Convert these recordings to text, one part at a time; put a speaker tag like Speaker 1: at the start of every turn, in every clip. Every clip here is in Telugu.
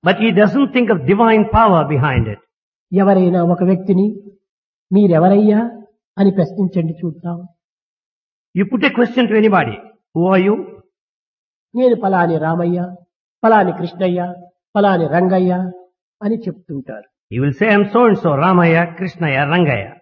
Speaker 1: but he doesn't think of divine power behind it.
Speaker 2: ఎవరైనా ఒక వ్యక్తిని మీరెవరయ్యా అని ప్రశ్నించండి చూద్దాం
Speaker 1: You put a question to anybody. Who are you?
Speaker 2: నేను పలాని రామయ్య పలాని కృష్ణయ్య పలాని రంగయ్య అని చెప్తుంటారు
Speaker 1: He will say, I'm so and so, Ramaya, Krishnaya, Rangaya.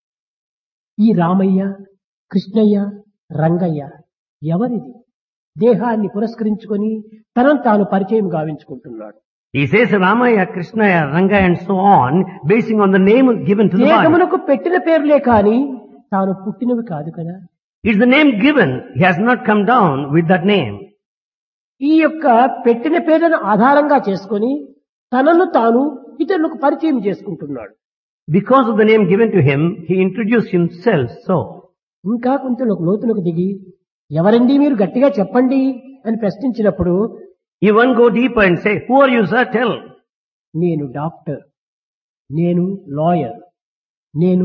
Speaker 2: ఈ రామయ్య కృష్ణయ్య రంగయ్య ఎవరిది దేహాన్ని పురస్కరించుకొని తనను తాను పరిచయం గావించుకుంటున్నాడు
Speaker 1: He says Ramaya, Krishnaya, Rangaya and so on, basing on the name given to the body.
Speaker 2: దేహమునకు పెట్టిన పేర్లే కాని తాను పుట్టినవి కాదు కదా
Speaker 1: It's the name given. He has not come down with that name.
Speaker 2: ఈ యొక్క పెట్టిన పేర్లను ఆధారంగా చేసుకొని తనను తాను ఇతరులకు పరిచయం చేసుకుంటున్నాడు
Speaker 1: Because of the name given to him, he introduced himself so.
Speaker 2: ఇంకా కొంచెం లోతులకు దిగి ఎవరండి మీరు గట్టిగా చెప్పండి అని ప్రశ్నించినప్పుడు
Speaker 1: You won't go deeper and say, who are you sir? Tell.
Speaker 2: నేను డాక్టర్ నేను లాయర్ నేను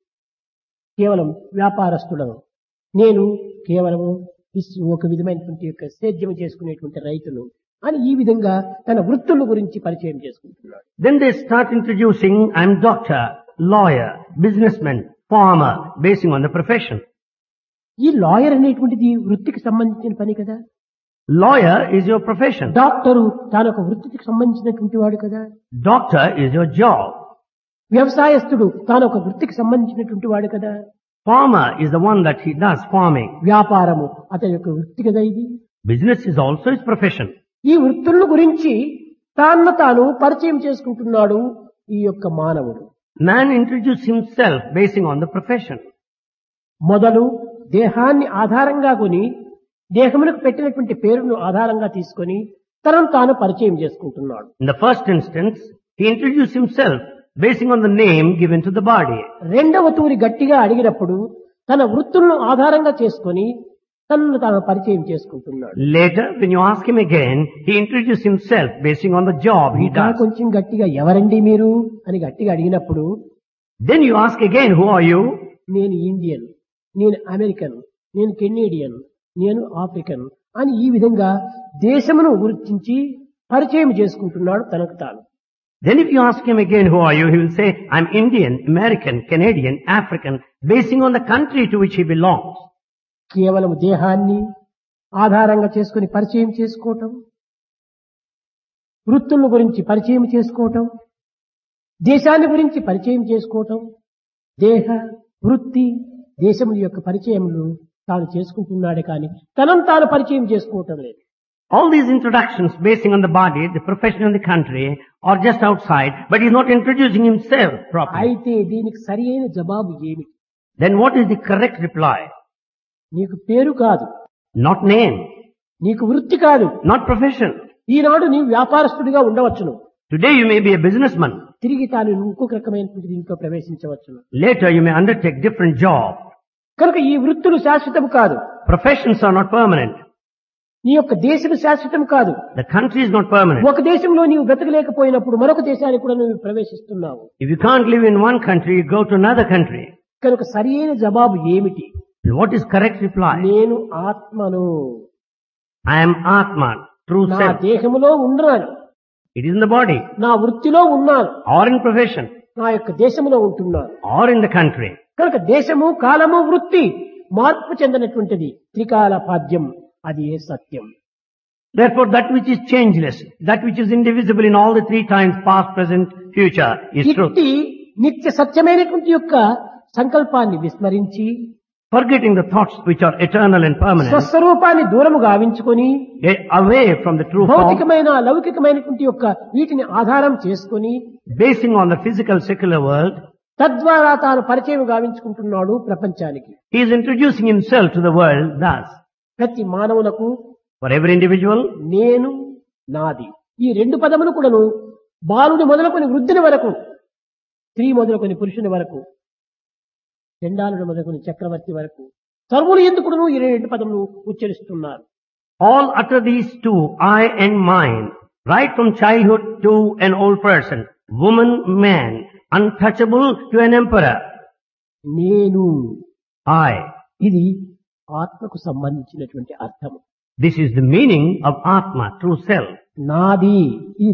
Speaker 2: కేవలం వ్యాపారస్తుడను నేను కేవలము ఇస్- ఒక విధమైనటువంటి యొక్క సేద్యం చేసుకునేటువంటి రైతులు అని ఈ విధంగా తన వృత్తుల గురించి పరిచయం చేసుకుంటున్నాడు
Speaker 1: Then they start introducing, I'm doctor, lawyer, businessman, farmer, basing on the profession.
Speaker 2: ఈ లాయర్ అనేటువంటిది వృత్తికి సంబంధించిన పని కదా
Speaker 1: Lawyer is your profession.
Speaker 2: Doctor తాను ఒక వృత్తికి సంబంధించినటువంటి వాడు కదా
Speaker 1: Doctor is your job.
Speaker 2: వ్యవసాయస్తుడు తాను ఒక వృత్తికి సంబంధించినటువంటి వాడు కదా
Speaker 1: Farmer is the one that he does farming.
Speaker 2: వ్యాపారము అతని యొక్క వృత్తి కదా ఇది
Speaker 1: Business is also his profession.
Speaker 2: ఈ వృత్తుల గురించి తాను తాను పరిచయం చేసుకుంటున్నాడు ఈ యొక్క మానవుడు
Speaker 1: Man introduces himself basing on the profession.
Speaker 2: మొదలు దేహాన్ని ఆధారంగా కొని దేహములకు పెట్టినటువంటి పేరును ఆధారంగా తీసుకొని తనను తాను పరిచయం చేసుకుంటున్నాడు
Speaker 1: In the first instance, he introduced himself basing on the name given to the body.
Speaker 2: రెండవ తూరి గట్టిగా అడిగినప్పుడు తన వృత్తులను ఆధారంగా చేసుకొని తనను తాను పరిచయం చేసుకుంటున్నాడు
Speaker 1: Later, when you ask him again, he introduced himself basing on the job he
Speaker 2: ఇంకా
Speaker 1: does.
Speaker 2: కొంచెం గట్టిగా ఎవరండి మీరు అని గట్టిగా అడిగినప్పుడు
Speaker 1: Then you ask again, who are you?
Speaker 2: నేను ఇండియన్ నేను అమెరికన్ నేను కెనేడియన్ నేను ఆఫ్రికన్ అని ఈ విధంగా దేశమును గుర్తించి పరిచయం చేసుకుంటున్నాడు తనకు తాను
Speaker 1: Then if you ask him again, who are you? He will say, I'm Indian, American, Canadian, African, basing on the country to which he belongs.
Speaker 2: కేవలం దేహాన్ని ఆధారంగా చేసుకుని పరిచయం చేసుకోవటం వృత్తుల గురించి పరిచయం చేసుకోవటం దేశాన్ని గురించి పరిచయం చేసుకోవటం దేహ వృత్తి దేశముల యొక్క పరిచయములు తాను చేసుకుంటున్నాడే కానీ తనను తాను పరిచయం చేసుకోవటం లేదు
Speaker 1: All these introductions basing on the body, the profession and the country are just outside, but he's not introducing himself properly.
Speaker 2: అయితే దీనికి సరి అయిన జవాబు ఏమిటి
Speaker 1: Then what is the correct reply?
Speaker 2: నీకు పేరు కాదు
Speaker 1: Not name,
Speaker 2: నీకు వృత్తి కాదు
Speaker 1: not profession.
Speaker 2: ఈనాడు నీవు వ్యాపారస్తుడిగా ఉండవచ్చును
Speaker 1: Today you may be a businessman.
Speaker 2: తిరిగి తాను ఇంకొక రకమైనటువంటి దీంట్లో ప్రవేశించవచ్చును
Speaker 1: Later you may undertake different job.
Speaker 2: కనుక ఈ వృత్తులు శాశ్వతం కాదు
Speaker 1: Professions are not permanent.
Speaker 2: నీ యొక్క దేశం శాశ్వతం కాదు
Speaker 1: The country is not permanent.
Speaker 2: ఒక దేశంలో నీవు బ్రతకలేకపోయినప్పుడు మరొక దేశానికి కూడా నువ్వు ప్రవేశిస్తున్నావు
Speaker 1: If you can't live in one country, you go to another country.
Speaker 2: కనుక సరి అయిన జవాబు ఏమిటి
Speaker 1: And what is correct reply?
Speaker 2: నేను ఆత్మను
Speaker 1: I am Atman, true
Speaker 2: నా
Speaker 1: self.
Speaker 2: దేహములో ఉన్నాను
Speaker 1: It is in the body,
Speaker 2: నా వృత్తిలో ఉన్నాను
Speaker 1: or in profession,
Speaker 2: నా యొక్క దేశములో ఉంటున్నాను
Speaker 1: or in the country.
Speaker 2: కనుక దేశము కాలము వృత్తి మార్పు చెందినటువంటిది త్రికాల పాద్యం అది ఏ సత్యం
Speaker 1: Therefore, that which is changeless, that which is indivisible in all the three times, past, present, future, is truth.
Speaker 2: ఇట్టి నిత్య సత్యమైనటువంటి యొక్క సంకల్పాన్ని విస్మరించి
Speaker 1: Forgetting the thoughts which are eternal and permanent,
Speaker 2: స్వస్వరూపాన్ని దూరము గావించుకొని
Speaker 1: get away from the true form,
Speaker 2: భౌతికమైన లౌకికమైనటువంటి యొక్క వీటిని ఆధారం చేసుకొని
Speaker 1: basing on the physical secular world,
Speaker 2: తద్వారా తాను పరిచయం గావించుకుంటున్నాడు ప్రపంచానికి
Speaker 1: he is introducing himself to the world thus.
Speaker 2: ప్రతి మానవులకు
Speaker 1: For every individual,
Speaker 2: నేను నాది ఈ రెండు పదములు కూడాను బాలుని మొదలుకొని వృద్ధుని వరకు స్త్రీ మొదలుకొని పురుషుని వరకు చండాలుడు మొదలుకొని చక్రవర్తి వరకు సర్వులు ఎందుకును ఈ రెండు పదములు ఉచ్చరిస్తున్నారు
Speaker 1: all utter these two, I and mine, right from childhood to an old person, woman, man, untouchable to an emperor.
Speaker 2: నేను
Speaker 1: I.
Speaker 2: ఇది ఆత్మకు సంబంధించినటువంటి అర్థము
Speaker 1: This is the meaning of Atma, true self.
Speaker 2: నాది ఇది